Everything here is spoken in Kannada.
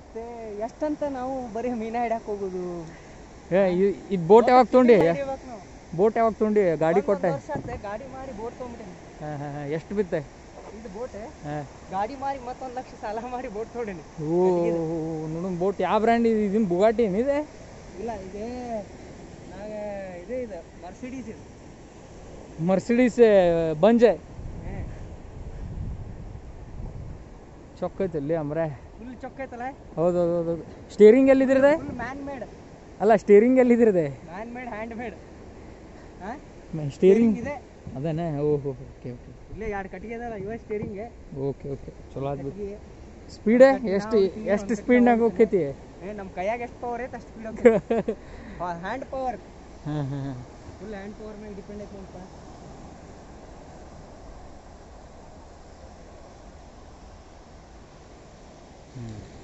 ಮತ್ತೆ ಎಷ್ಟಂತ ನಾವು ಬರೀ ಮೀನ ಹಿಡ್ಯಾಕ್ ಹೋಗುದು ಏ ಇದು ಬೋಟ್ ಯಾವಾಗ ತೊಗೊಂಡಿ ಹಿಡಿಬೇಕ್ ನಾವು. ಬೋಟ್ ಯಾವಾಗ ತೊಗೊಂಡಿ ಗಾಡಿ ಒಂದ್ ಕೊಟ್ಟೆ ವರ್ಷ ಆತೆ, ಗಾಡಿ ಮಾರಿ ಬೋಟ್ ತೊಗೊಂಬಿಟ್ಟೇನಿ ಹಾಂ ಹಾಂ ಹಾಂ ಎಷ್ಟು ಬಿತ್ತೆ ಇದು ಬೋಟ್ ಹಾಂ ಗಾಡಿ ಮಾರಿ ಮತ್ತೊಂದ್ ಲಕ್ಷ ಸಾಲ ಮಾಡಿ ಬೋಟ್ ತೊಗೊಂಡೇನಿ ಓ ನೋಡೋಣ ಬೋಟ್ ಯಾವ ಬ್ರ್ಯಾಂಡ್ ಇದು ಇದನ್ನ ಬುಗಾಟಿ ಏನಿದೆ ಇಲ್ಲ ಇದೆ ನಾಗ ಇದೇ ಇದೆ ಮರ್ಸಿಡೀಸ್ ಇದು ಮರ್ಸಿಡೀಸ್ ಬಂಜೆ ಹ್ಮ್. ಚೊಕ್ಕೈತಲ್ಲಿ ಅಮ್ರೆ ಫುಲ್ ಚೊಕ್ಕ ಐತಲ್ಲ ಹೌದು ಹೌದು ಹೌದು ಸ್ಟೇರಿಂಗ್ ಎಲ್ಲಿದ್ರದೆ ಫುಲ್ ಮ್ಯಾನ್ ಮೇಡ್ ಅಲ್ಲ ಸ್ಟೇರಿಂಗ್ ಎಲ್ಲಿದ್ರದೆ ಮ್ಯಾನ್ ಮೇಡ್ ಹ್ಯಾಂಡ್ ಮೇಡ್ ಹಾ ಸ್ಟೇರಿಂಗ್ ಇದೆ ಅದೇನೆ ಓಹೋ ಓಕೆ ಓಕೆ ಇಲ್ಲೇ ಎರಡು ಕಟ್ಟಿಗೆ ಅದಲ್ಲ ಇವ ಸ್ಟೇರಿಂಗ್ ಓಕೆ ಓಕೆ ಚಲೋ ಆದ್ಬಿಟ್ಟು ಸ್ಪೀಡ್ ಎಷ್ಟು ಎಷ್ಟು ಸ್ಪೀಡ್ನಾಗ ಹೋಗ್ತೈತಿ ಏ ನಮ್ಮ ಕೈಯಾಗ ಎಷ್ಟು ಪವರ್ ಐತೆ ಅಷ್ಟು ಸ್ಪೀಡ್ ಹ್ಯಾಂಡ್ ಪವರ್ ಹಾಂ ಹಾಂ ಹಾಂ ಫುಲ್ ಹ್ಯಾಂಡ್ ಪವರ್ ಮೇಲೆ ಡಿಪೆಂಡ್ ಐತೆ ಅಂತ ಹ್ಞೂ